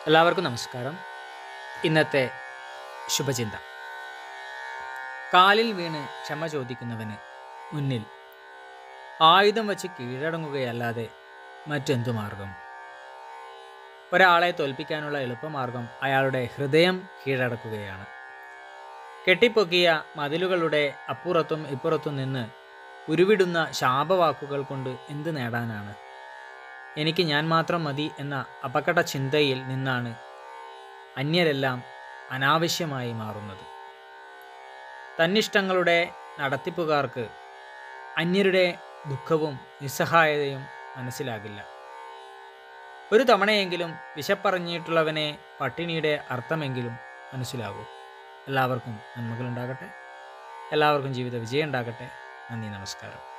എല്ലാവർക്കും നമസ്കാരം ഇന്നത്തെ ശുഭചിന്ത കാലിൽ വീണ് ക്ഷമ ചോദിക്കുന്നവന് മുന്നിൽ ആയുധം വച്ച് കീഴടങ്ങുകയല്ലാതെ മറ്റെന്തു മാർഗം ഒരാളെ തോൽപ്പിക്കാനുള്ള എളുപ്പമാർഗം അയാളുടെ ഹൃദയം കീഴടക്കുകയാണ് കെട്ടിപ്പൊക്കിയ മതിലുകളുടെ അപ്പുറത്തും ഇപ്പുറത്തും നിന്ന് ഉരുവിടുന്ന ശാപവാക്കുകൾ കൊണ്ട് എന്ത് നേടാനാണ് എനിക്ക് ഞാൻ മാത്രം മതി എന്ന അപകട ചിന്തയിൽ നിന്നാണ് അന്യരെല്ലാം അനാവശ്യമായി മാറുന്നത് തന്നിഷ്ടങ്ങളുടെ നടത്തിപ്പുകാർക്ക് അന്യരുടെ ദുഃഖവും നിസ്സഹായതയും മനസ്സിലാകില്ല ഒരു തവണയെങ്കിലും വിശപ്പറഞ്ഞിട്ടുള്ളവനെ പട്ടിണിയുടെ അർത്ഥമെങ്കിലും മനസ്സിലാകൂ എല്ലാവർക്കും നന്മകളുണ്ടാകട്ടെ എല്ലാവർക്കും ജീവിത വിജയം ഉണ്ടാകട്ടെ നന്ദി നമസ്കാരം